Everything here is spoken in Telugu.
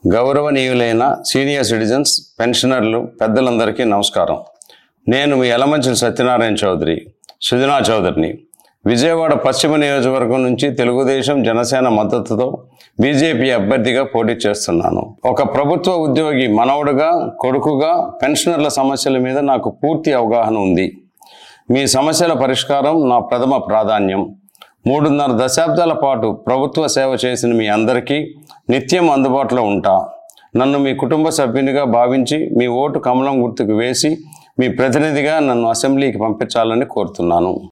గౌరవనీయులైన సీనియర్ సిటిజన్స్ పెన్షనర్లు పెద్దలందరికీ నమస్కారం నేను మీ యలమంచిలి సత్యనారాయణ చౌదరి సుజనా చౌదరిని విజయవాడ పశ్చిమ నియోజకవర్గం నుంచి తెలుగుదేశం జనసేన మద్దతుతో బీజేపీ అభ్యర్థిగా పోటీ చేస్తున్నాను ఒక ప్రభుత్వ ఉద్యోగి మనవడుగా కొడుకుగా పెన్షనర్ల సమస్యల మీద నాకు పూర్తి అవగాహన ఉంది మీ సమస్యల పరిష్కారం నా ప్రథమ ప్రాధాన్యం మూడున్నర దశాబ్దాల పాటు ప్రభుత్వ సేవ చేసిన మీ అందరికీ నిత్యం అందుబాటులో ఉంటా నన్ను మీ కుటుంబ సభ్యునిగా భావించి మీ ఓటు కమలం గుర్తుకు వేసి మీ ప్రతినిధిగా నన్ను అసెంబ్లీకి పంపించాలని కోరుతున్నాను